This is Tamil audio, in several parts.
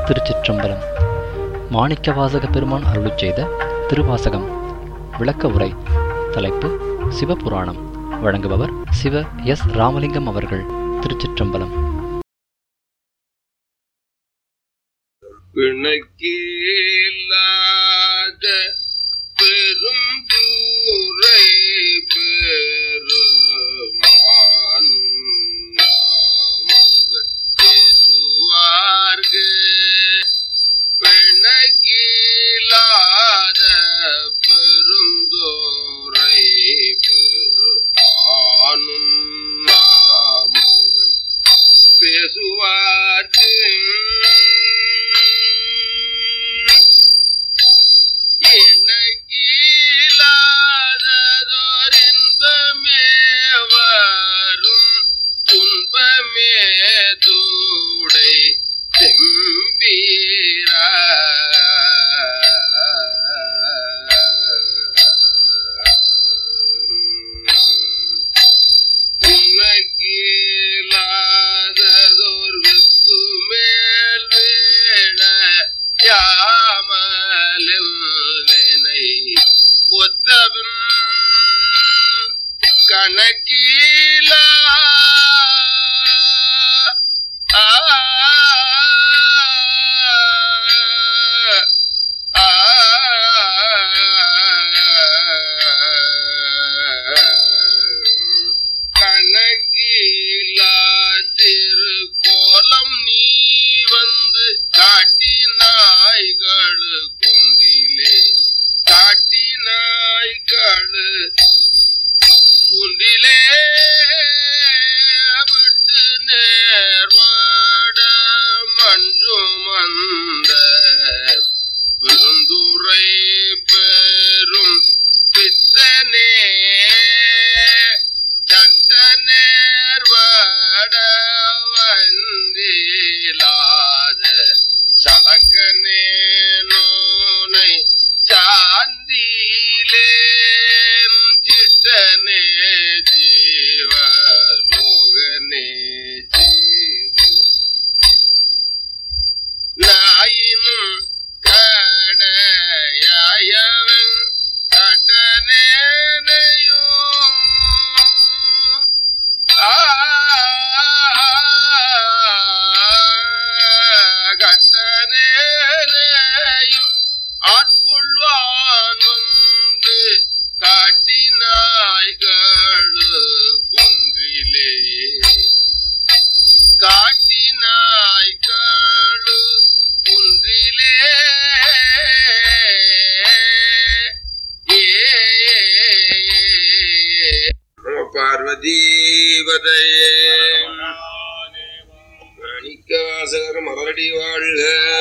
திருச்சிற்றம்பலம் மாணிக்கவாசக பெருமான் அருளிச் செய்த திருவாசகம் விளக்க உரை தலைப்பு சிவபுராணம் வழங்குபவர் சிவ எஸ் ராமலிங்கம் அவர்கள் திருச்சிற்றம்பலம் பிணக்கில்லாத பெரும் தூரை பெருமானும் நாமங்கள் பேசுவார்கள் பிணக்கில்லாத பெருந்தோரை பெருமானும் நாமங்கள் பேசுவார்கள் எனக்கில்லாததோர் இன்பமே வரும் துன்பமே தூடை செம்பீரா உனக்கில்லாததோர் வித்து மேல் வேட யாமலில் வினை ஒத்தவன் கணக்கீலா ஆ ஆ கணக்கிலா திருக்கோலம் நீ வந்து காட்டினாய்கள் குந்திலே காட்டினாய்கள் குந்திலே விட்டு நேர்வாட மஞ்சும் அந்த பெருந்துரை பெரும் பித்தனே சட்ட நேர்வாட வந்திலாத சலக்கனே நோனை சாந்திலேன் சிட்டனே ஜீவலோகனே ஜீவு நாயினும் கடையாயவன் கட்டனேனையும் ஆ கட்டனேனையும் ஆட்கொள்வான் வந்து காட்டினாய்கள் குன்றிலே காட்டினாய்கள் குன்றிலே பார்வதீபதையே மாணிக்கவாசகர் மலரடி வாழ்க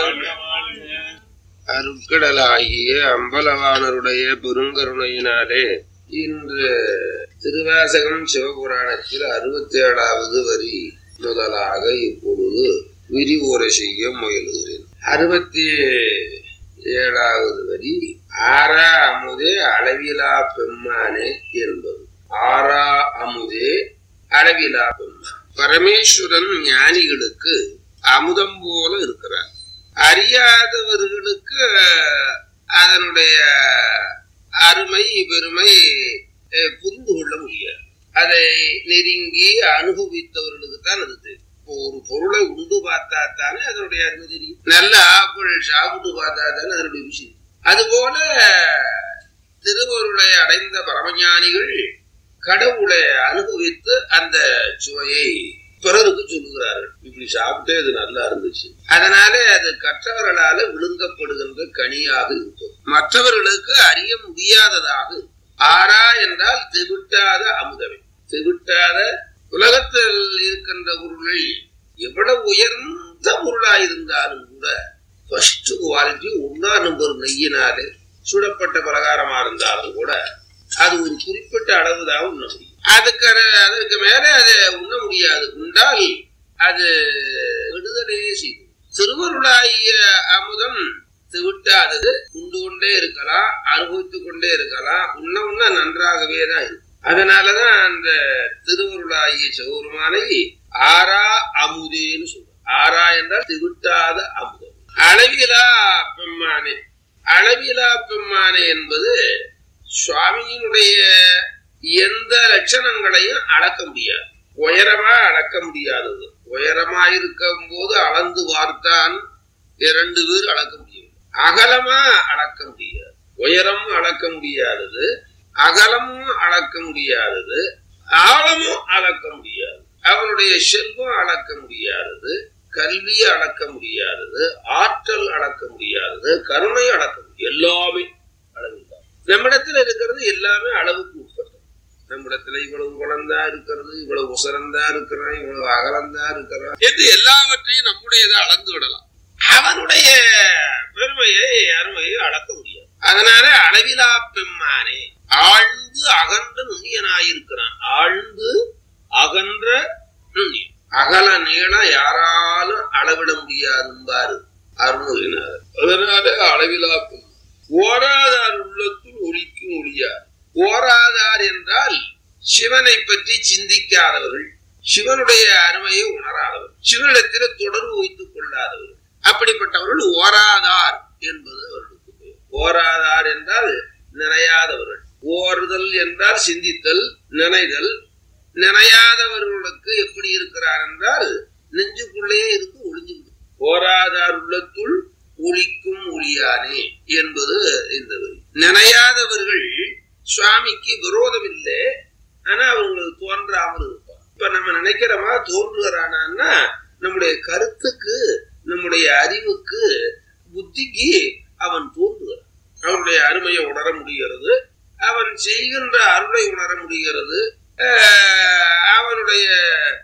அருட்கடலாகிய அம்பலவாணருடைய பெருங்கருணையினாலே இன்று திருவாசகம் சிவபுராணத்தில் அறுபத்தி ஏழாவது வரி முதலாக இப்பொழுது விரிவுரை செய்ய முயலுகிறேன் அறுபத்தி ஏழாவது வரி ஆறா அமுதே அளவிலா பெம்மானே என்பது ஆறா அமுதே அளவிலா பெம்மான் பரமேஸ்வரன் ஞானிகளுக்கு அமுதம் போல இருக்கிறார் அறியாதவர்களுக்கு அதனுடைய அருமை பெருமை அஹ், புரிந்து கொள்ள முடியாது அதை நெருங்கி அனுபவித்தவர்களுக்கு தான் அது தெரியும் இப்போ ஒரு பொருளை உண்டு பார்த்தா தானே அதனுடைய அருமை தெரியும் நல்ல ஆப்பிள் சாப்பிட்டு பார்த்தா தானே அதனுடைய ருசி அதுபோல திருவருளை அடைந்த பரமஞானிகள் கடவுளை அனுபவித்து அந்த சுவையை பிறருக்கு சொல்லுகிறார்கள் இப்படி சாப்பிட்டே இது நல்லா இருந்துச்சு அதனால அது கற்றவர்களால விழுங்கப்படுகின்ற கனியாக இருக்கும் மற்றவர்களுக்கு அறிய முடியாததாக இருக்கும். ஆறா என்றால் தெவிட்டாத அமுதமே தெவிட்டாத உலகத்தில் இருக்கின்ற பொருளில் எவ்வளவு உயர்ந்த பொருளாயிருந்தாலும் கூட ஃபர்ஸ்ட் குவாலிட்டி ஒன்னா நம்பர் நெய்யினாலே சுடப்பட்ட பிரகாரமா இருந்தாலும் கூட அது ஒரு குறிப்பிட்ட அளவு தான் உண்ண முடியும் அதுக்கு அர- அதற்கு மேல அதை உண்ண முடியாது உண்டால் அது விடுதலையே செய்யும் திருவருளாகிய அமுதம் விட்டாதது உண்டு கொண்டே இருக்கலாம் அனுபவித்துக் கொண்டே இருக்கலாம் உண்ண உண்ண நன்றாகவே தான் இருக்கும் அதனாலதான் அந்த திருவருளாகிய சிவபெருமானை ஆரா அமுதேன்னு சொல்றோம் ஆரா என்றால் திவிட்டாத அமுதம் அளவிலா பெம்மானே அளவிலா பெம்மானே என்பது சுவாமியினுடைய எந்த லட்சணங்களையும் அளக்க முடியாது உயரமா அளக்க முடியாதது உயரமா இருக்கும் போது அளந்து பார்த்தான் இரண்டு பேர் அளக்க முடியும் அகலமா அளக்க முடியாது உயரம் அளக்க முடியாதது அகலமும் அளக்க முடியாதது ஆழமும் அளக்க முடியாது அவனுடைய செல்வம் அளக்க முடியாதது கல்வி அளக்க முடியாதது ஆற்றல் அளக்க முடியாதது கருணை அளக்க முடியாது எல்லாமே அளவுதான் நம்மிடத்துல இருக்கிறது எல்லாமே அளவுக்கு உட்பட்டது நம்மிடத்துல இவ்வளவு குணந்தா இருக்கிறது இவ்வளவு உசரந்தா இருக்கிறான் இவ்வளவு அகலந்தா இருக்கிறான் என்று எல்லாவற்றையும் நம்முடையதை அளந்து விடலாம் அவனுடைய பெருமையை அருமையை அளக்க முடியாது அதனால அளவிலா பெம்மானே ஆழ்ந்து அகன்ற நுண்ணியனாயிருக்கிறான் ஆழ்ந்து அகன்ற நுண்ணியன் அகல நீளம் யாராலும் அளவிட முடியாதும்பாரு அருணகிரினார் அதனால அளவிலா பெண் ஓராதார் உள்ளத்துள் ஒளிக்கும் ஒளியார் ஓராதார் என்றால் சிவனை பற்றி சிந்திக்காதவர்கள் சிவனுடைய அருமையை உணராதவர்கள் சிவனிடத்தில் தொடர்பு வைத்துக் கொள்ளாதவர்கள் அப்படிப்பட்டவர்கள் ஓராதார் என்பது அவர்களுக்கு பெயர் ஓராதார் என்றால் நினையாதவர்கள் ஓறுதல் என்றால் சிந்தித்தல் நினைதல் நினையாதவர்களுக்கு எப்படி இருக்கிறார் என்றால் நெஞ்சுக்குள்ளே இருந்து ஒளிஞ்சு ஓராதார் உள்ளத்துள் ஒளிக்கும் ஒளியானே என்பது இந்த வரி நினையாதவர்கள் சுவாமிக்கு விரோதம் இல்லை ஆனா அவங்களுக்கு தோன்றாமல் இருப்பான் இப்ப நம்ம நினைக்கிறோமா தோன்றுகிறானா நம்முடைய கருத்துக்கு நம்முடைய அறிவுக்கு புத்திக்கு அவன் தோன்றுகிறான் அவனுடைய அருமையை உணர முடிகிறது அவன் செய்கின்ற அருளை உணர முடிகிறது அவனுடைய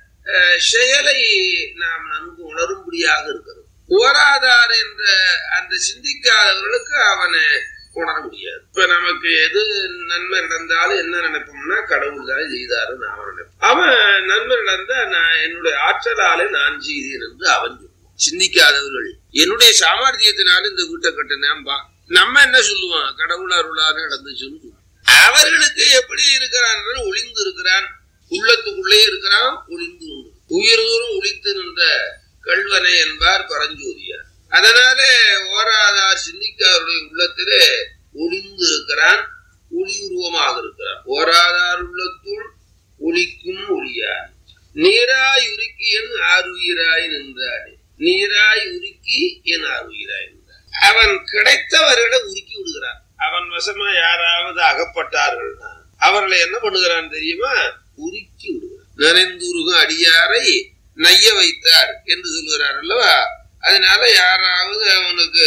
செயலை நாம் நன்கு உணரும்படியாக இருக்கிறது ஓராதார் என்ற அந்த சிந்திக்காதவர்களுக்கு அவனை உணர முடியாது இப்ப நமக்கு எது நன்மை நடந்தாலும் என்ன நினைப்போம்னா கடவுள் தான் செய்தாரு நான் நினைப்போம் அவன் நன்மை நடந்தா நான் என்னுடைய ஆற்றலாலே நான் செய்தேன் என்று அவன் சொல்லுவான் சிந்திக்காதவர்கள் என்னுடைய சாமர்த்தியத்தினால இந்த வீட்டை கட்டினேன்பா நம்ம என்ன சொல்லுவான் கடவுள் அருளான நடந்துச்சுன்னு அவர்களுக்கு எப்படி இருக்கிறான் ஒளிந்து இருக்கிறான் உள்ளத்துக்குள்ளே இருக்கிறான் ஒளிந்து உண்டு உயிர்தோறும் ஒளித்து நின்ற கல்வனை என்பார் பரஞ்சோதியார் அதனால ஓராதார் சிந்திக்காருடைய உள்ளத்திலே ஒளிந்து இருக்கிறான் ஒளி உருவமாக இருக்கிறான் ஓராதார் உள்ளத்துள் ஒளிக்கும் ஒளியார் நீராய் உருக்கி என் ஆறுயிராய் நின்றானே நீராய் உருக்கி என் ஆறுயிராய் நின்றார் அவன் கிடைத்தவர்களை உருக்கி விடுகிறான் அவன் வசமா யாராவது அகப்பட்டார்கள் அவர்களை என்ன பண்ணுகிறான் தெரியுமா உருக்கி விடுகிறான் நனைந்துருகும் அடியாரை நைய வைத்தார் என்று சொல்லுகிறார் அல்லவா அதனால யாராவது அவனுக்கு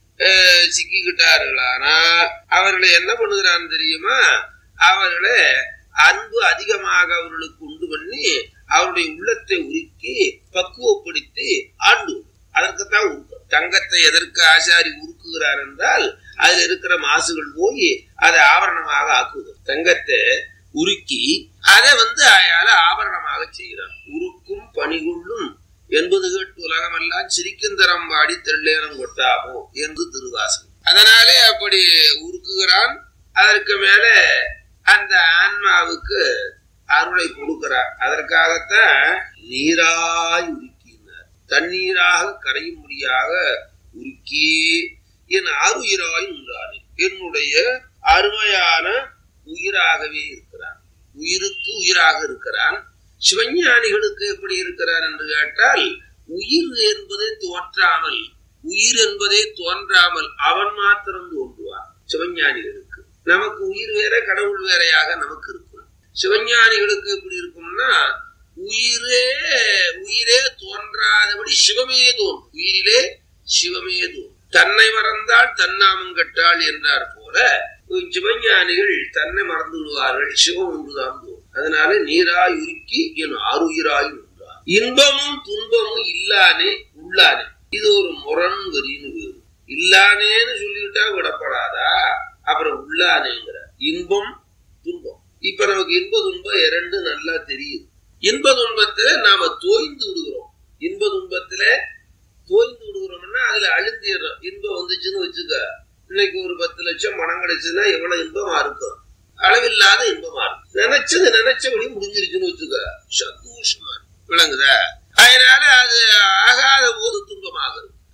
சிக்கிக்கிட்டார்களானா அவர்களை என்ன பண்ணுகிறான் தெரியுமா அவர்களை அன்பு அதிகமாக அவர்களுக்கு உண்டு பண்ணி அவருடைய உள்ளத்தை உருக்கி பக்குவப்படுத்தி ஆண்டு அதற்குத்தான் உருக்கம் தங்கத்தை எதற்கு ஆசாரி உருக்குகிறார் என்றால் அதுல இருக்கிற மாசுகள் போய் அதை ஆபரணமாக ஆக்குவது தங்கத்தை உருக்கி அதை வந்து அயால ஆபரணமாக செய்கிறார் உருக்கும் பணிகொள்ளும் என்பது கேட்டு உலகமெல்லாம் சிரிக்குந்தரம் பாடி தெள்ளேனம் கொட்டாமோ என்று திருவாசகம் அதனாலே அப்படி உருக்குகிறான் அதற்கு மேல அந்த ஆன்மாவுக்கு அருளை கொடுக்கிறார் அதற்காகத்தான் நீராய் உருக்கினார் தண்ணீராக கரையும்படியாக உருக்கி என் அருயிராய் நின்றாரே என்னுடைய அருமையான உயிராகவே இருக்கிறான் உயிருக்கு உயிராக இருக்கிறான் சிவஞானிகளுக்கு எப்படி இருக்கிறார் என்று கேட்டால் உயிர் என்பதே தோற்றாமல் உயிர் என்பதே தோன்றாமல் அவன் மாத்திரம் தோன்றுவான் சிவஞானிகளுக்கு நமக்கு உயிர் வேற கடவுள் வேறையாக நமக்கு இருக்கும் சிவஞானிகளுக்கு எப்படி இருக்கும்னா உயிரே உயிரே தோன்றாதபடி சிவமே தோன்றும் உயிரிலே சிவமே தோன்றும் தன்னை மறந்தால் தன்னாமம் கட்டாள் என்றார் போல சிவஞானிகள் தன்னை மறந்து விடுவார்கள் சிவம் ஒன்றுதான் தோன்றும் அதனால நீராய் உருக்கி என் ஆறுயிராய் நின்றார் இன்பமும் துன்பமும் இல்லானே உள்ளானே இது ஒரு முரண் வரின்னு வேறு இல்லானேன்னு சொல்லிவிட்டா விடப்படாதா அப்புறம் உள்ளானேங்கிற இன்பம் துன்பம் இப்ப நமக்கு இன்ப துன்பம் இரண்டு நல்லா தெரியுது இன்ப துன்பத்துல நாம தோய்ந்து விடுகிறோம் இன்ப துன்பத்துல தோய்ந்து விடுகிறோம்னா அதுல அழுந்திடுறோம் இன்பம் வந்துச்சுன்னு வச்சுக்க இன்னைக்கு ஒரு பத்து லட்சம் பணம் கிடைச்சதுன்னா எவ்வளவு இன்பமா இருக்கும் அளவில்லாத இன்பமா இருக்கும் நினைச்சது நினைச்சபடி முடிஞ்சிருச்சுன்னு வச்சுக்க சந்தோஷமா இருக்கும் விளங்குதா அதனால அது ஆகாத போது துன்பமாக இருக்கும்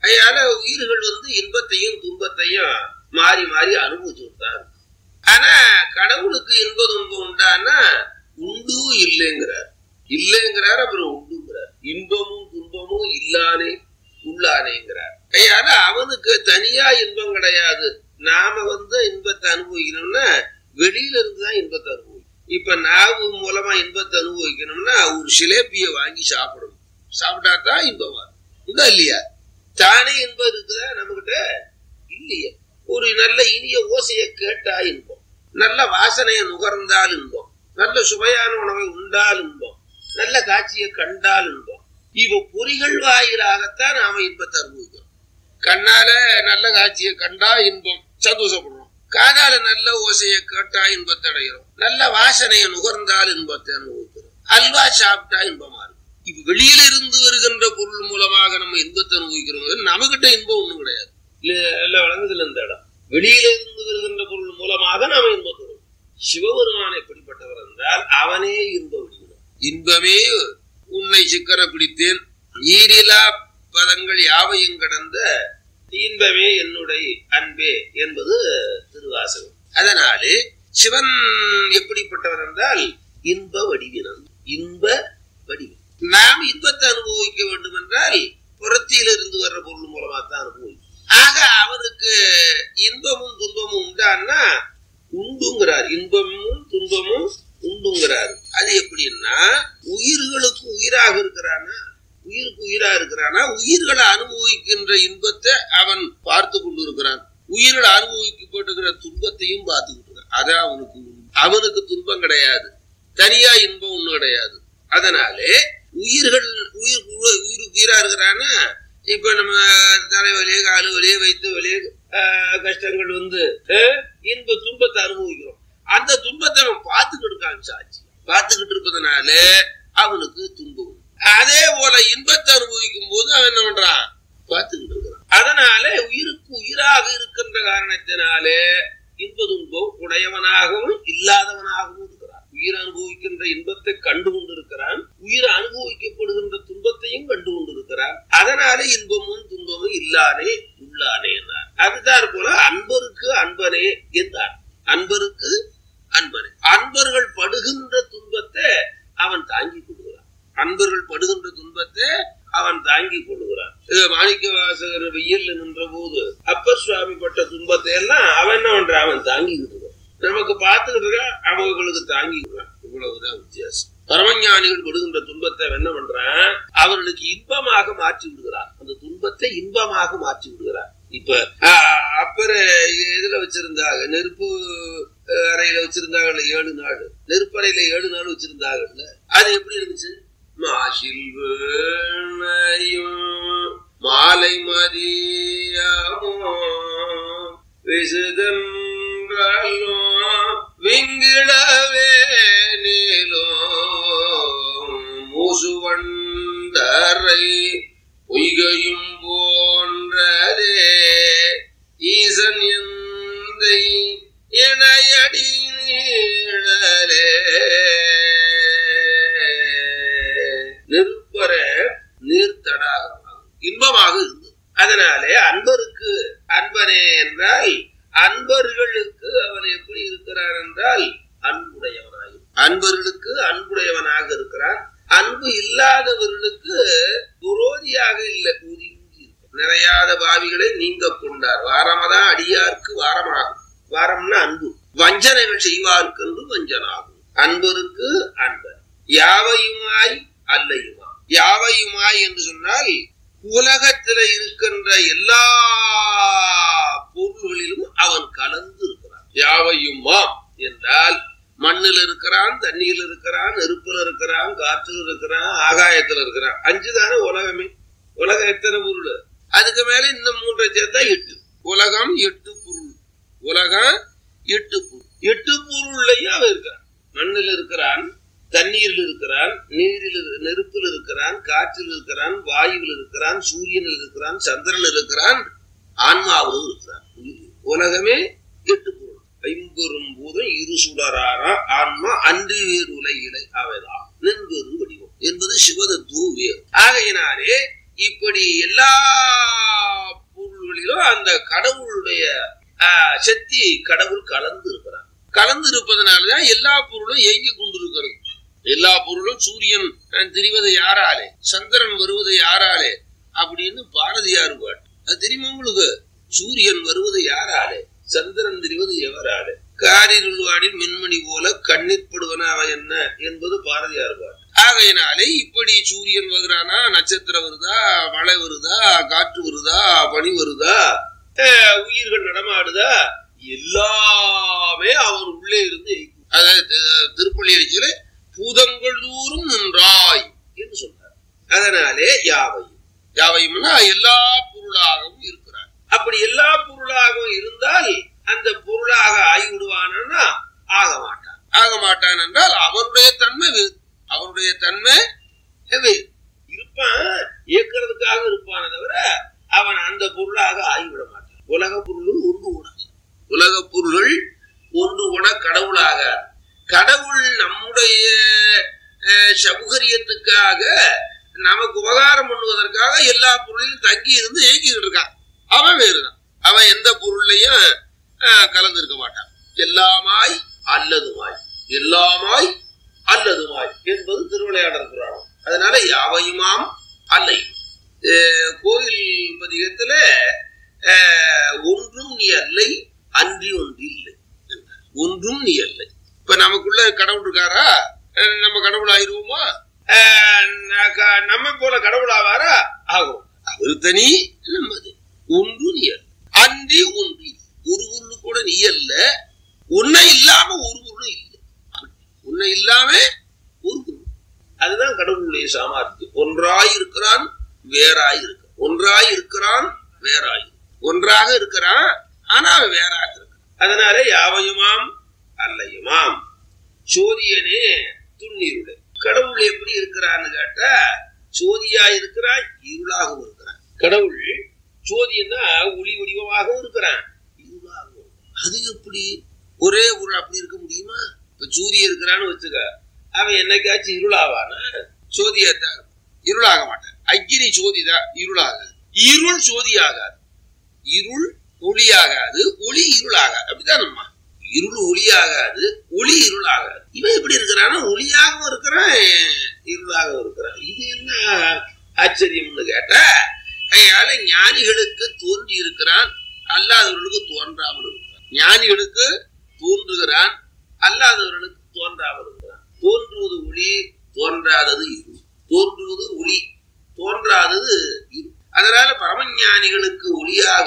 அதனால உயிர்கள் வந்து இன்பத்தையும் துன்பத்தையும் மாறி மாறி அனுபவிச்சுட்டு தான் இருக்கு. ஆனா கடவுளுக்கு இன்ப துன்பம் உண்டான்னா உண்டு இல்லைங்கிறார் இல்லைங்கிறார் அப்புறம் உண்டுங்கிறார் இன்பமும் துன்பமும் இல்லானே உள்ளானேங்கிறார் அதனால அவனுக்கு தனியா இன்பம் கிடையாது நாம வந்து இன்பத்தை அனுபவிக்கணும்னா வெளியில இருந்து தான் இன்பத்தை அனுபவிக்கணும் இப்ப நாவு மூலமா இன்பத்தை அனுபவிக்கணும்னா ஒரு சிலேப்பிய வாங்கி சாப்பிடணும் சாப்பிட்டா தான் இன்பம் வரும் உண்டா இல்லையா தானே இன்பம் இருக்குதா நம்மகிட்ட இல்லையே ஒரு நல்ல இனிய ஓசையை கேட்டா இன்பம் நல்ல வாசனையை நுகர்ந்தால் இன்பம் நல்ல சுவையான உணவை உண்டால் இன்பம் நல்ல காட்சியை கண்டால் இன்பம் இவ பொறிகள் வாயிலாகத்தான் நாம இன்பத்தை அனுபவிக்கிறோம் கண்ணால நல்ல காட்சியை கண்டா இன்பம் சந்தோஷப்படுறோம் காதால நல்ல ஓசையை கேட்டா இன்பத்தை அடைகிறோம் நல்ல வாசனையை நுகர்ந்தால் இன்பத்தை அனுபவிக்கிறோம் அல்வா சாப்பிட்டா இன்பமா இருக்கும் இப்ப வெளியில இருந்து வருகின்ற பொருள் மூலமாக நம்ம இன்பத்தை அனுபவிக்கிறோம் நம்மகிட்ட இன்பம் ஒண்ணும் கிடையாது இல்ல எல்லாம் வழங்குதுல இந்த இடம் வெளியில இருந்து வருகின்ற பொருள் மூலமாக நாம இன்பத்தை அனுபவிக்கிறோம். சிவபெருமான் எப்படிப்பட்டவர் என்றால் அவனே இன்ப வடிவம் இன்பமே உன்னை சிக்கன பிடித்தேன் ஈரிலா பதங்கள் யாவையும் கடந்த இன்பமே என்னுடைய அன்பே என்பது திருவாசகம் அதனாலே சிவன் எப்படிப்பட்டவர் என்றால் இன்ப வடிவினன் இன்ப வடிவம் நாம் இன்பத்தை அனுபவிக்க வேண்டும் என்றால் புறத்திலிருந்து வர்ற பொருள் மூலமா தான் அனுபவிக்கும் ஆக அவருக்கு இன்பமும் துன்பமும் உண்டான்னா உண்டுங்கிறார் இன்பமும் துன்பமும் உண்டுங்கிறார் அது எப்படின்னா உயிர்களுக்கு உயிராக இருக்கிறானா உயிருக்கு உயிரா இருக்கிறானா உயிர்களை அனுபவிக்கின்ற இன்பத்தை அவன் பார்த்து கொண்டு இருக்கிறான் உயிர்கள் அனுபவிக்கப்பட்டிருக்கிற துன்பத்தையும் பார்த்துக்கிட்டு இருக்கான் அதான் அவனுக்கு உண்டு. அவனுக்கு துன்பம் கிடையாது தனியா இன்பம் ஒண்ணு கிடையாது அதனாலே உயிர்கள் உயிர் உயிர் உயிருக்கு உயிரா இருக்கிறான்னா இப்ப நம்ம தலைவலியே காலு வலியே வைத்து வலியே ஆஹ், கஷ்டங்கள் வந்து ஆஹ், இன்ப துன்பத்தை அனுபவிக்கிறோம் அந்த துன்பத்தை அவன் பார்த்துக்கிட்டு இருக்கான் சாட்சி பார்த்துக்கிட்டு இருப்பதனால அவனுக்கு துன்பம் உண்டு. அதே போல இன்பத்தை அனுபவிக்கும் போது அவன் என்ன பண்றான் பார்த்துக்கிட்டு இருக்கிறான் அதனால உயிருக்கு உயிராக இருக்கின்ற காரணத்தினாலே இன்ப துன்பம் உடையவனாகவும் இல்லாதவனாகவும் இருக்கிறான் உயிர் அனுபவிக்கின்ற இன்பத்தை கண்டு கொண்டிருக்கிறான் உயிர் அனுபவிக்கப்படுகின்ற துன்பத்தையும் கண்டு கொண்டிருக்கிறான் அதனால இன்பமும் துன்பமும் இல்லானே உள்ளானே என்றார் அதுதான் போல அன்பருக்கு அன்பனே என்றார் அன்பருக்கு அன்பனே அன்பர்கள் படுகின்ற துன்பத்தை அவன் தாங்கிக் கொள்கிறான் அன்பர்கள் படுகின்ற துன்பத்தை அவன் தாங்கிக் கொள்கிறான் இது மாணிக்க வாசகர் வெயில்ல நின்ற போது அப்பர் சுவாமி பட்ட துன்பத்தை எல்லாம் அவன் என்ன பண்றான் அவன் தாங்கிக்கிட்டு இருக்கான் நமக்கு பார்த்துக்கிட்டு இருக்கான் அவங்களுக்கு தாங்கிக்கிறான் இவ்வளவுதான் வித்தியாசம் பரமஞானிகள் படுகின்ற துன்பத்தை அவன் என்ன பண்றான் அவர்களுக்கு இன்பமாக மாற்றி விடுகிறான் அந்த துன்பத்தை இன்பமாக மாற்றி விடுகிறான் இப்ப ஆஹ், அப்பர் இதுல வச்சிருந்தாங்க நெருப்பு அஹ், அறையில வச்சிருந்தாங்கல்ல ஏழு நாள் நெருப்பறையில ஏழு நாள் வச்சிருந்தாங்கல்ல அது எப்படி இருந்துச்சு மாசில் வேணையும் மாலை மதியமோ விசுதன்றலோ விங்கிடவே நீலோ மூசுவண்டரை பொய்கையும் போன்றதே ஈசன் எந்தை இணையடி நீழலே நெருப்பற நீர் தடாகமாகும் இன்பமாக இருந்தது அதனாலே அன்பருக்கு அன்பனே என்றால் அன்பர்களுக்கு அவன் எப்படி இருக்கிறான் என்றால் அன்புடையவனாக அன்பர்களுக்கு அன்புடையவனாக இருக்கிறான் அன்பு இல்லாதவர்களுக்கு விரோதியாக இல்லை ஒதுங்கி இருக்கிறான். நிறையாத பாவிகளை நீங்க கொண்டார் வாரமதான் அடியார்க்கு வாரமாகும் வாரம்னா அன்பு வஞ்சனைகள் செய்வார்க்கென்று வஞ்சனாகும் அன்பருக்கு அன்பர் யாவையுமாய் அல்லையுமா யாவையுமாய் என்று சொன்னால் உலகத்துல இருக்கின்ற எல்லா பொருள்களிலும் அவன் கலந்து இருக்கிறான் யாவையுமாம் என்றால் மண்ணில் இருக்கிறான் தண்ணியில் இருக்கிறான் நெருப்புல இருக்கிறான் காற்றில் இருக்கிறான் ஆகாயத்துல இருக்கிறான் அஞ்சு தானே உலகமே உலகம் எத்தனை பொருள் அதுக்கு மேல இந்த மூன்றை சேர்த்தா எட்டு உலகம் எட்டு பொருள் உலகம் எட்டு பொருள் எட்டு பொருள்லையும் அவன் இருக்கிறான் மண்ணில் இருக்கிறான் தண்ணீரில் இருக்கிறான் நீரில் இரு- நெருப்பில் இருக்கிறான் காற்றில் இருக்கிறான் வாயுவில் இருக்கிறான் சூரியனில் இருக்கிறான் சந்திரனில் இருக்கிறான் ஆன்மாவிலும் இருக்கிறான் உலகமே எட்டு பொருள் ஐம்பெரும் பூதம் இரு சுடராரா ஆன்மா அன்று வேறு உலகிலை அவைதான் நின்பெரு வடிவம் என்பது சிவதத்துவ வேறு ஆகையினாலே இப்படி எல்லா பொருள்களிலும் அந்த கடவுளுடைய ஆஹ், சக்தி கடவுள் கலந்து இருக்கிறான் கலந்து இருப்பதனாலதான் எல்லா பொருளும் இயங்கி கொண்டிருக்கிறது எல்லா பொருளும் சூரியன் அஹ், திரிவது யாராலே சந்திரன் வருவது யாராலே அப்படின்னு பாரதியார் பாட்டு அது தெரியுமா உங்களுக்கு சூரியன் வருவது யாராலே சந்திரன் தெரிவது எவராலே காரிருள்வானில் மின்மணி போல கண்ணிற்படுவன அவ என்ன என்பது பாரதியார் பாட்டு ஆகையினாலே இப்படி சூரியன் வருகிறானா நட்சத்திரம் வருதா மழை வருதா காற்று வருதா பனி வருதா அஹ், உயிர்கள் நடமாடுதா எல்லாமே அவன் உள்ளே இருந்து இயக்கும். அதாவது அஹ், திருப்பள்ளி எழுச்சியில பூதங்கள் தூரும் நின்றாய் என்று சொன்னார் அதனாலே யாவையும் யாவையும்னா எல்லா பொருளாகவும் இருக்கிறார் அப்படி எல்லா பொருளாகவும் இருந்தால் அந்த பொருளாக ஆகிவிடுவானா ஆக மாட்டான் ஆக மாட்டான் என்றால் அவருடைய தன்மை வேறு அவருடைய தன்மை வேறு இருப்பான் இயக்கிறதுக்காக இருப்பானே தவிர அவன் அந்த பொருளாக ஆகிவிட மாட்டான் உலக பொருள் ஒன்று உண உலக பொருள்கள் ஒன்று உண கடவுளாக கடவுள் நம்முடைய அஹ், சௌகரியத்துக்காக நமக்கு உபகாரம் பண்ணுவதற்காக எல்லா பொருளையும் தங்கி இருந்து இயக்கிக்கிட்டு இருக்கான் அவன் வேறுதான் அவன் எந்த பொருளையும் அஹ், கலந்திருக்க மாட்டான் எல்லாமாய் அல்லதுமாய் எல்லாமாய் அல்லதுமாய் என்பது திருவிளையாடல் புராணம் அதனால யாவையுமாம் அல்லை அஹ், கோயில் பதிகத்துல அஹ், ஒன்றும் நீ அல்லை அன்றி ஒன்று இல்லை என்றார். ஒன்றும் நீ அல்லை இப்ப நமக்குள்ள கடவுள் இருக்காரா அஹ், நம்ம கடவுள் ஆயிருவோமா அஹ், ந- க- நம்ம போல கடவுள் ஆவாரா ஆகும் அவரு தனி நம்மது ஒன்று நீ அல்ல அன்றி ஒன்று இல்லை. ஒரு பொருள் கூட நீ அல்ல உன்னை இல்லாம ஒரு பொருளும் இல்லை உன்னை இல்லாம ஒரு பொருள் அதுதான் கடவுளுடைய சாமர்த்தியம் ஒன்றாய் இருக்கிறான் வேறாய் இருக்கிறான் ஒன்றாய் இருக்கிறான் வேறாய் இருக்கிறான். ஒன்றாக இருக்கிறான் ஆனா அவன் வேறாக இருக்கிறான் அதனால யாவையுமாம் அல்லையுமாம் சோதியனே துண்ணீருடைய கடவுள் எப்படி இருக்கிறான்னு கேட்டா சோதியா இருக்கிறான் இருளாகவும் இருக்கிறான் கடவுள் சோதியன்னா ஒளி வடிவமாகவும் இருக்கிறான் இருளாகவும் இருக்கிறான். அது எப்படி ஒரே ஒரு அப்படி இருக்க முடியுமா இப்ப சூரியன் இருக்கிறான்னு வச்சுக்க அவன் என்னைக்காச்சும் இருளாவானா சோதியத்தான் இருப்பான். இருளாக மாட்டான் அக்கினி சோதிதான் இருளாகாது இருள் சோதியாகாது இருள் ஒளியாகாது ஒளி இருளாகாது அப்படிதான் நம்ம இருள் ஒளியாகாது ஒளி இருளாகாது இவன் எப்படி இருக்கிறான்னா ஒளியாகவும் இருக்கிறான் இருளாகவும் இருக்கிறான் இது என்ன ஆச்சரியம்னு கேட்டா அதனால ஞானிகளுக்கு தோன்றி இருக்கிறான் அல்லாதவர்களுக்கு தோன்றாமல் இருக்கிறான் ஞானிகளுக்கு தோன்றுகிறான் அல்லாதவர்களுக்கு தோன்றாமல் இருக்கிறான் தோன்றுவது ஒளி தோன்றாதது இருள் தோன்றுவது ஒளி தோன்றாதது இருள் அதனால பரமஞானிகளுக்கு ஒளியாக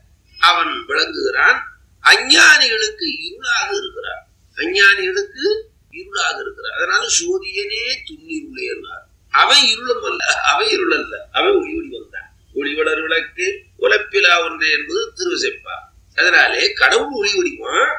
அவன் விளங்குகிறான் அஞ்ஞானிகளுக்கு இருளாக இருக்கிறான் அஞ்ஞானிகளுக்கு இருளாக இருக்கிறான் அதனால சூரியனே துண்ணிருளேனார் அவன் இருளும் அல்ல அவன் இருள் அல்ல அவன் ஒளி ஒளி வந்தான் ஒளி வளர் விளக்கு உலப்பிலா ஒன்றே என்பது திருவசைப்பா அதனாலே கடவுள் ஒளி ஒளிவான்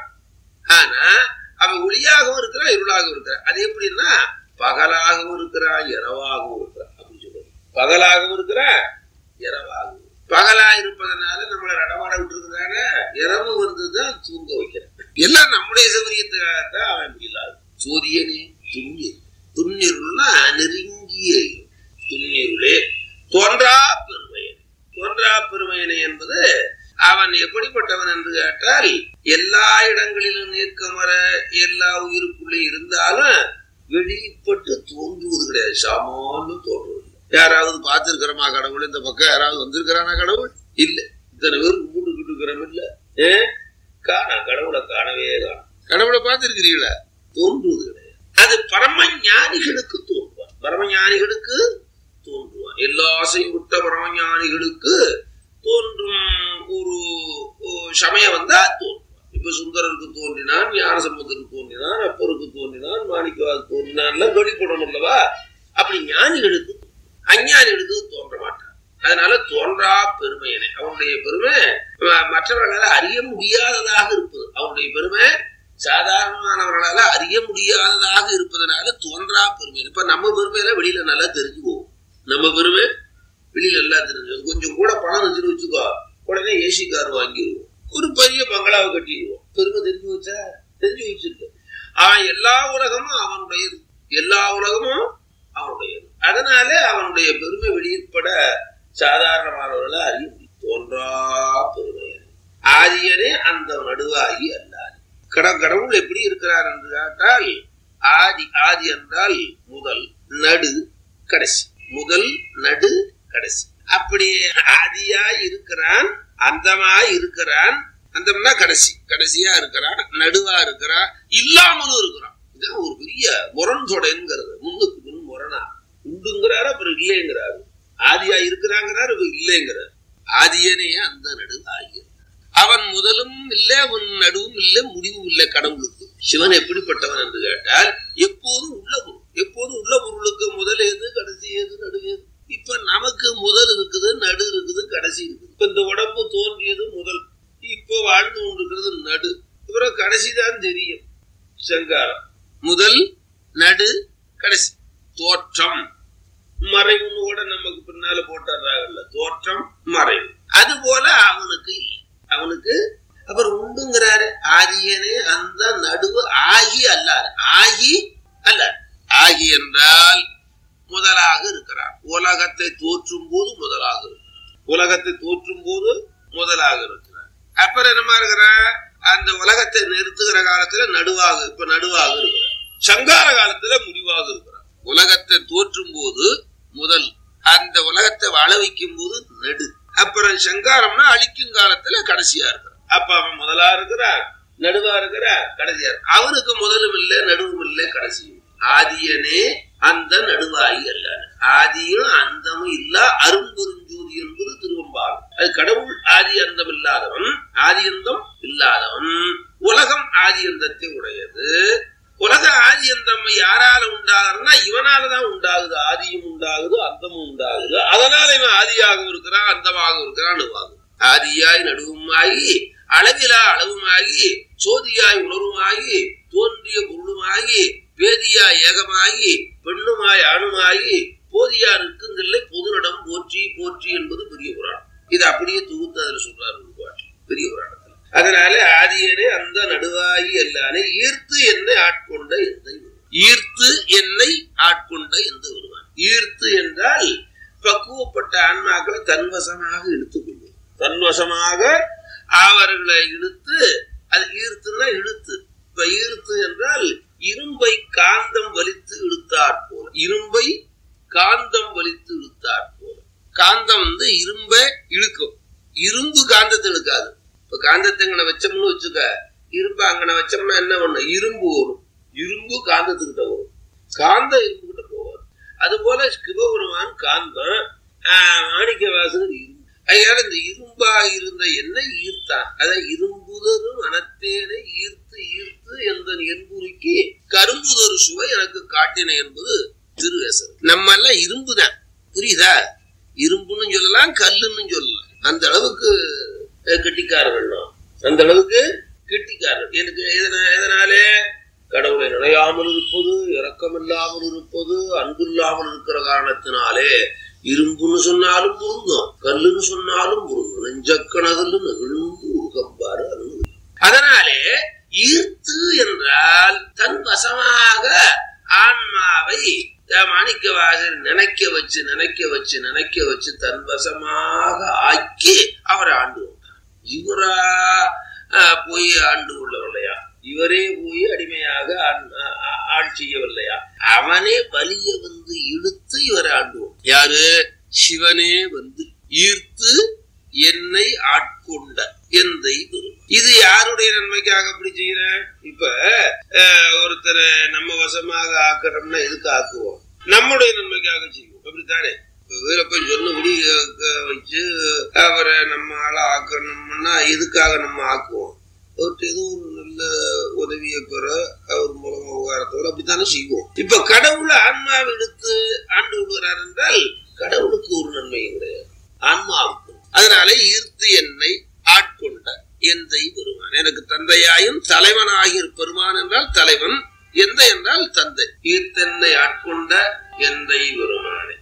ஆனா அவன் ஒளியாகவும் இருக்கிறான் இருளாகவும் இருக்கிறான் அது எப்படின்னா பகலாகவும் இருக்கிறான் இரவாகவும் இருக்கிறான் அப்படின்னு சொல்லுவாங்க பகலாகவும் இருக்கிறான் இரவாகவும் பகலா இருப்பதனால நம்மளை நடமாட விட்டுருக்கிறான இரவு வந்துதான் தூங்க வைக்கிறான் எல்லாம் நம்முடைய சௌகரியத்துக்காகத்தான் அவன் இல்லாது சூரியனே துண்ணீர் துண்ணீருள்னா நெருங்கிய இருள். துண்ணீருளே தோன்றா பெருமையனை தோன்றா பெருமையனை என்பது அவன் எப்படிப்பட்டவன் என்று கேட்டால் எல்லா இடங்களிலும் நீக்கமர எல்லா உயிருக்குள்ளே இருந்தாலும் வெளிப்பட்டு தோன்றுவது கிடையாது சாமான்னு தோன்றுவது யாராவது பார்த்திருக்கிறோமா கடவுள் இந்த பக்கம் யாராவது வந்திருக்கிறானா கடவுள் இல்ல இத்தனை பேர் கும்பிட்டுக்கிட்டு இருக்கிறோம் இல்ல ஏ காணா கடவுளை காணவே காணும் கடவுளை பார்த்திருக்கிறீங்களா தோன்றுவது கிடையாது அது பரம ஞானிகளுக்கு தோன்றுவான் பரம ஞானிகளுக்கு தோன்றுவான் எல்லா ஆசையும் விட்ட பரம ஞானிகளுக்கு தோன்றும் ஒரு ஒரு சமயம் வந்தா தோன்றுவான் இப்ப சுந்தரருக்கு தோன்றினான் ஞானசம்பந்தருக்கு தோன்றினான் அப்பருக்கு தோன்றினான் மாணிக்கவாது தோன்றினான் வெளிப்படணும் அல்லவா அப்படி ஞானிகளுக்கு தோன்றும். அஞ்ஞானிகளுக்கு தோன்ற மாட்டான் அதனால தோன்றா பெருமையனே அவனுடைய பெருமை ம- மற்றவர்களால அறிய முடியாததாக இருப்பது அவனுடைய பெருமை சாதாரணமானவர்களால அறிய முடியாததாக இருப்பதனால தோன்றா பெருமை இப்ப நம்ம பெருமையில வெளியில நல்லா தெரிஞ்சு போகும் நம்ம பெருமை வெளியில எல்லாம் தெரிஞ்சு போகும். கொஞ்சம் கூட பணம் வச்சுட்டு வச்சுக்கோ உடனே ஏசி கார் வாங்கிடுவோம் ஒரு பெரிய பங்களாவை கட்டிடுவோம் பெருமை தெரிஞ்சு வச்சா தெரிஞ்சு வச்சிருக்கு அவன் எல்லா உலகமும் அவனுடையது எல்லா உலகமும் அவனுடையது அதனாலே அவனுடைய பெருமை வெளியிற்பட சாதாரணமானவர்களை அறிய முடியும். தோன்றா பெருமை ஆதியனே அந்த நடுவாகி அல்லாது கட கடவுள் எப்படி இருக்கிறார் என்று கேட்டால் ஆதி ஆதி என்றால் முதல் நடு கடைசி முதல் நடு கடைசி அப்படி ஆதியாய் இருக்கிறான் அந்தமாய் இருக்கிறான் அந்தம்னா கடைசி கடைசியா இருக்கிறான் நடுவா இருக்கிறான் இல்லாமலும் இருக்கிறான் இதான் ஒரு பெரிய முரண் தொடைங்கிறது முன்னுக்கு முன் முரணா உண்டுங்கிறாரு அப்புறம் இல்லைங்கிறாரு ஆதியா இருக்கிறாங்கிறாரு இப்ப இல்லைங்கிறாரு ஆதியனே அந்த நடுவாகி அவன் முதலும் இல்லை அவன் நடுவும் இல்லை முடிவும் இல்லை கடவுளுக்கு சிவன் எப்படிப்பட்டவன் என்று கேட்டால் எப்போதும் உள்ள பொருள் எப்போதும் உள்ள பொருளுக்கு முதல் எது கடைசி எது நடு எது இப்ப நமக்கு முதல் இருக்குது நடு இருக்குது கடைசி இருக்குது இப்ப இந்த உடம்பு தோன்றியது முதல் இப்போ வாழ்ந்து கொண்டிருக்கிறது நடு அப்புறம் கடைசி தான் தெரியும் சங்காரம் முதல் நடு கடைசி தோற்றம் மறைவுன்னு கூட நமக்கு பின்னால போட்டுறாங்கல்ல தோற்றம் மறைவு அது போல அவனுக்கு இல்லை அவனுக்கு அப்புறம் உண்டுங்கிறாரு ஆதியனே அந்த நடுவு ஆகி அல்லாரு ஆகி அல்ல ஆகி என்றால் முதலாக இருக்கிறார் உலகத்தை தோற்றும் போது முதலாக இருக்கிறார் உலகத்தை தோற்றும் போது முதலாக இருக்கிறார் அப்புறம் என்னமா இருக்கிறார் அந்த உலகத்தை நிறுத்துகிற காலத்துல நடுவாக இப்ப நடுவாக இருக்கிறார் சங்கார காலத்துல முடிவாக இருக்கிறார் உலகத்தை தோற்றும் போது முதல் அந்த உலகத்தை வாழ வைக்கும் போது நடு அப்புறம் சங்காரம்னா அழிக்கும் காலத்துல கடைசியா இருக்கிறார் அப்ப அவன் முதலா இருக்கிறார் நடுவா இருக்கிறார் கடைசியா இருக்கு. அவனுக்கு முதலும் இல்லை நடுவும் இல்லை கடைசியும் ஆதியனே அந்த நடுவாயி அல்ல ஆதியும் அந்தமும் இல்ல அரும்பெருஞ்சோதி என்பது திருவம்பாகும் அது கடவுள் ஆதி அந்தம் இல்லாதவன் ஆதி அந்தம் இல்லாதவன் உலகம் ஆதி அந்தத்தை உடையது உலக ஆதி அந்தம் யாரால உண்டாகுதுன்னா இவனாலதான் உண்டாகுது ஆதியும் உண்டாகுது அந்தமும் உண்டாகுது அதனால இவன் ஆதியாகவும் இருக்கிறான் அந்தமாகவும் இருக்கிறான் நடுவாகும் ஆதியாய் நடுவுமாகி அளவிலா அளவுமாகி சோதியாய் உணர்வுமாகி தோன்றிய பொருளுமாகி வேதியாய் ஏகமாகி பெண்ணுமாய் ஆணுமாகி போதியா நிற்குங்கில்லை பொதுநடம் போற்றி போற்றி என்பது பெரிய புராணம் இது அப்படியே தொகுத்து அதுல சொல்றாரு ஒரு பாட்டில் பெரிய புராணத்துல அதனால ஆதியனே அந்த நடுவாகி எல்லானே ஈர்த்து என்னை ஆட்கொண்ட எந்தை வருவான். ஈர்த்து என்னை ஆட்கொண்ட எந்த வருவான் ஈர்த்து என்றால் பக்குவப்பட்ட ஆன்மாக்களை தன்வசமாக இழுத்துக்கொள்வது தன்வசமாக அவர்களை இழுத்து அது ஈர்த்துன்னா இழுத்து இப்ப ஈர்த்து என்றால் இரும்பை காந்தம் வலித்து இழுத்தாற் போல இரும்பை காந்தம் வலித்து இழுத்தாற் போல காந்தம் வந்து இரும்பை இழுக்கும் இரும்பு காந்தத்தை இழுக்காது இப்ப காந்தத்தை இங்கன வச்சோம்னு வச்சுக்க இரும்பு அங்கன வச்சோம்னா என்ன பண்ணும் இரும்பு வரும் இரும்பு காந்தத்துக்கிட்ட வரும் காந்தம் இரும்பு கிட்ட போவாது அது போல சிவபெருமான் காந்தம் ஆஹ், மாணிக்க வாசகர் இரும்பு அதனால இந்த இரும்பா இருந்த எண்ணெய் ஈர்த்தான் அதை இரும்புதரும் அனத்தேனை ஈர்த்து ஈர்த்து எந்த என்புரிக்கு கரும்புதொரு சுவை எனக்கு காட்டின என்பது திருவேசர் நம்ம எல்லாம் இரும்புதான் புரியுதா இரும்புன்னு சொல்லலாம் கல்லுன்னு சொல்லலாம் அந்த அளவுக்கு அஹ், கெட்டிக்காரர்கள் நாம். அந்த அளவுக்கு கெட்டிக்காரர்கள் எனக்கு எதனா- எதனாலே கடவுளை நினையாமல் இருப்பது இரக்கமில்லாமல் இருப்பது அன்பில்லாமல் இருக்கிற காரணத்தினாலே இரும்புன்னு சொன்னாலும் பொருந்தும் கல்லுன்னு சொன்னாலும் பொருந்தும் நெஞ்சக்கணதில் நெகிழ்ந்து உருகம்பாரு அருள் அதனாலே ஈர்த்து என்றால் தன் வசமாக ஆன்மாவை த- மாணிக்கவாசர் நினைக்க வச்சு நினைக்க வச்சு நினைக்க வச்சு தன் வசமாக ஆக்கி அவர் ஆண்டு கொண்டார் இவரா ஆஹ், போய் ஆண்டு கொள்ளவில்லையா இவரே போய் அடிமையாக ஆண்- ஆ- ஆ- ஆள் செய்யவில்லையா அவனே வலிய வந்து இழுத்து இவரை ஆண்டுவோம் யாரு சிவனே வந்து ஈர்த்து என்னை ஆட்கொண்ட எந்தை பெருமான். இது யாருடைய நன்மைக்காக அப்படி செய்யறேன் இப்ப அஹ், ஒருத்தரை நம்ம வசமாக ஆக்கிறோம்னா எதுக்கு ஆக்குவோம் நம்முடைய நன்மைக்காக செய்வோம் அப்படித்தானே இப்ப வீரப்பன் சொன்னபடி அஹ், க- வச்சு அவரை நம்ம ஆளா ஆக்கணும்னா எதுக்காக நம்ம ஆக்குவோம் அவர்கிட்ட ஏதோ ஒரு நல்ல உதவியை பெற அவர் மூலமா உபகாரத்தோடு அப்படித்தானே செய்வோம் இப்ப கடவுள் ஆன்மாவை எடுத்து ஆண்டு விடுகிறார் என்றால் கடவுளுக்கு ஒரு நன்மையும் கிடையாது ஆன்மாவுக்கு அதனால ஈர்த்து என்னை ஆட்கொண்ட எந்தை பெருமான் எனக்கு தந்தையாயும் தலைவனாகிய பெருமான் என்றால் தலைவன் எந்த என்றால் தந்தை ஈர்த்தென்னை ஆட்கொண்ட எந்தை பெருமானே